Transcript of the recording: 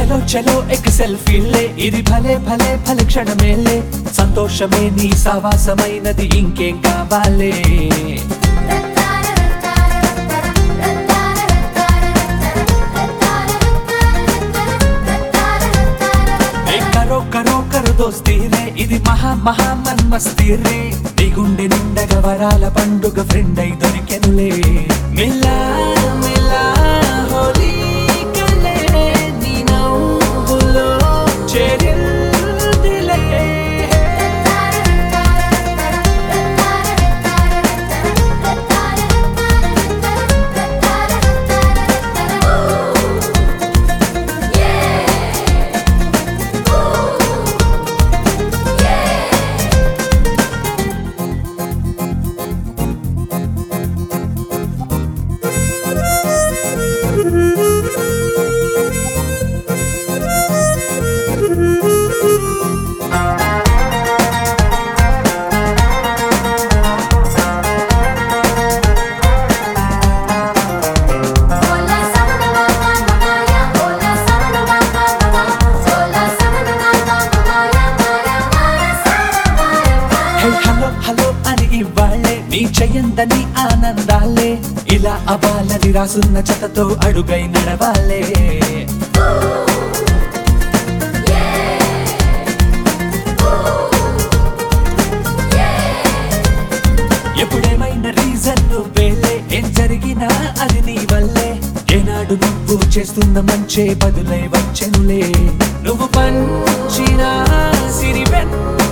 చలో చలో ఎక్ సెల్ఫీలే ఇది భలే భలే భలే క్షణమేలే సంతోషమే నీ సావాసమైనది ఇంకేం కావాలే ఏ కరో కరో కరో దోస్తీ రే ఇది మహా మహా మన్మస్తీ రే నీ గుండె నిండగ వరాల పండుగ ఫ్రెండ్ అయి దొరికెనులే మిలా మిలా హోలీ కలే నీ నవ్వులో చేరిందిలే Hola samana mama maya hola samana mama mama hola samana mama maya maya maya samana hey hello hello అని ఇవ్వాళ్ళే నీ చెయ్యందని ఆనందాలే ఇలా అవ్వాలని రాసున్న చెతతో అడుగై నడవాలే ఎప్పుడేమైనా రీజన్ నువ్వేలే ఏం జరిగినా అది నీ వల్లే ఏనాడు నువ్వు చేస్తున్న మంచే బదులై వచ్చెనులే నువ్వు పంచిన సిరి వెన్న